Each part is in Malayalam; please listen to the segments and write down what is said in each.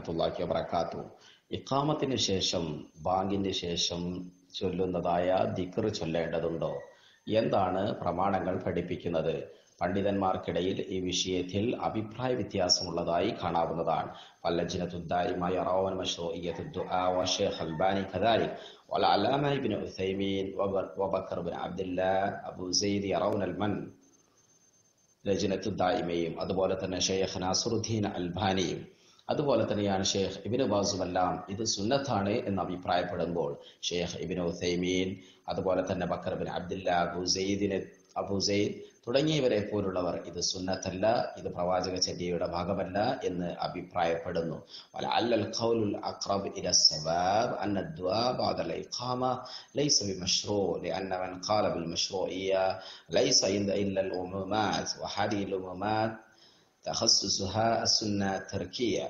വറഹ്മത്തുള്ളാഹി വബറകാതുഹു ഇഖാമത്തിന് ശേഷം ബാങ്കിന് ശേഷം ചൊല്ലുന്നതായ ദിക്ർ ചൊല്ലേണ്ടതുണ്ടോ എന്താണ് പ്രമാണങ്ങൾ പഠിപ്പിക്കുന്നത് പണ്ഡിതന്മാർക്കിടയിൽ ഈ വിഷയത്തിൽ അഭിപ്രായ വ്യത്യാസമുള്ളതായി കാണാവുന്നതാണ് ഫല്ലജ്നത്തുദ്ദായിമായ റവൻ മഷ്റൂഇയ്യത്തു ദുആ വശൈഖ് അൽബാനി കദാലിക് والعلامة ابن عثيمين وبكر بن عبد الله أبو زيد يرون المن ലജ്നത്തു ദായിമയും അതുപോലെ തന്നെ ഷെയ്ഖ് നാസുറുദ്ദീൻ അൽബാനിയും അതുപോലെ തന്നെയാണ് ഷെയ്ഖ് ഇബിന് ബാസുമെല്ലാം ഇത് സുന്നത്താണ് എന്ന് അഭിപ്രായപ്പെടുമ്പോൾ ഷെയ്ഖ് ഇബിന് ഉസൈമീൻ അതുപോലെ തന്നെ ബക്കർ ബിൻ അബ്ദുല്ല അബു സെയ്ദിന് അബു സെയ്ദ് തുടങ്ങിയവരെ പോലുള്ളവർ ഇത് സുന്നത്തല്ല ഇത് പ്രവാചക ചര്യയുടെ ഭാഗമല്ല എന്ന് അഭിപ്രായപ്പെടുന്നു ولعل القول الأقرب إلى الصواب أن الدعاء بعد الإقامة ليس بمشروع لأن من قال بالمشروعية ليس إلا العمومات وهذه العمومات تخصصها السنة التركية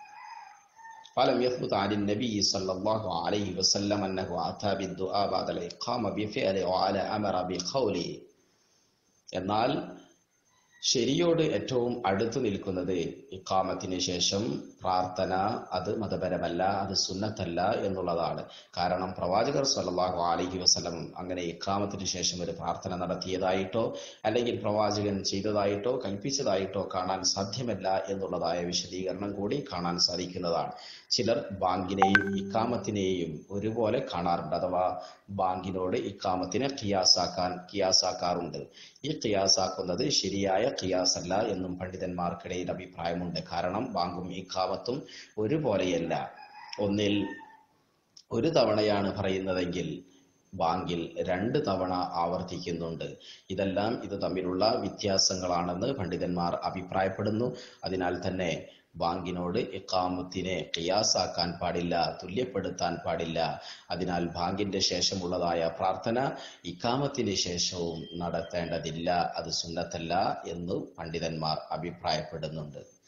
فلم يثبت عن النبي صلى الله عليه وسلم أنه أتى بالدعاء بعد الإقامة بفعله وعلى أمر بقوله എന്നാൽ ശരിയോട് ഏറ്റവും അടുത്തു നിൽക്കുന്നത് ഇക്കാമത്തിന് ശേഷം പ്രാർത്ഥന അത് മതപരമല്ല അത് സുന്നത്തല്ല എന്നുള്ളതാണ് കാരണം പ്രവാചകർ സല്ലല്ലാഹു അലൈഹി വസല്ലം അങ്ങനെ ഇക്കാമത്തിന് ശേഷം ഒരു പ്രാർത്ഥന നടത്തിയതായിട്ടോ അല്ലെങ്കിൽ പ്രവാചകൻ ചെയ്തതായിട്ടോ കൽപ്പിച്ചതായിട്ടോ കാണാൻ സാധ്യമല്ല എന്നുള്ളതായ വിശദീകരണം കൂടി കാണാൻ സാധിക്കുന്നതാണ് ചിലർ ബാങ്കിനെയും ഇക്കാമത്തിനെയും ഒരുപോലെ കാണാറുണ്ട് അഥവാ ബാങ്കിനോട് ഇക്കാമത്തിനെ കിയാസാക്കാൻ കിയാസാക്കാറുണ്ട് ഈ കിയാസാക്കുന്നത് ശരിയായ കിയാസല്ല എന്നും പണ്ഡിതന്മാർക്കിടയിൽ അഭിപ്രായമുണ്ട് കാരണം ബാങ്കും ഇക്കാമത്തും ഒരുപോലെയല്ല ഒന്നിൽ ഒരു തവണയാണ് പറയുന്നതെങ്കിൽ ബാങ്കിൽ രണ്ട് തവണ ആവർത്തിക്കുന്നുണ്ട് ഇതെല്ലാം ഇത് തമ്മിലുള്ള വ്യത്യാസങ്ങളാണെന്ന് പണ്ഡിതന്മാർ അഭിപ്രായപ്പെടുന്നു അതിനാൽ തന്നെ ബാങ്കിനോട് ഇക്കാമത്തിനെ കിയാസാക്കാൻ പാടില്ല തുല്യപ്പെടുത്താൻ പാടില്ല അതിനാൽ ബാങ്കിന്റെ ശേഷമുള്ളതായ പ്രാർത്ഥന ഇക്കാമത്തിന് ശേഷവും നടത്തേണ്ടതില്ല അത് സുന്നത്തല്ല എന്ന് പണ്ഡിതന്മാർ അഭിപ്രായപ്പെടുന്നുണ്ട്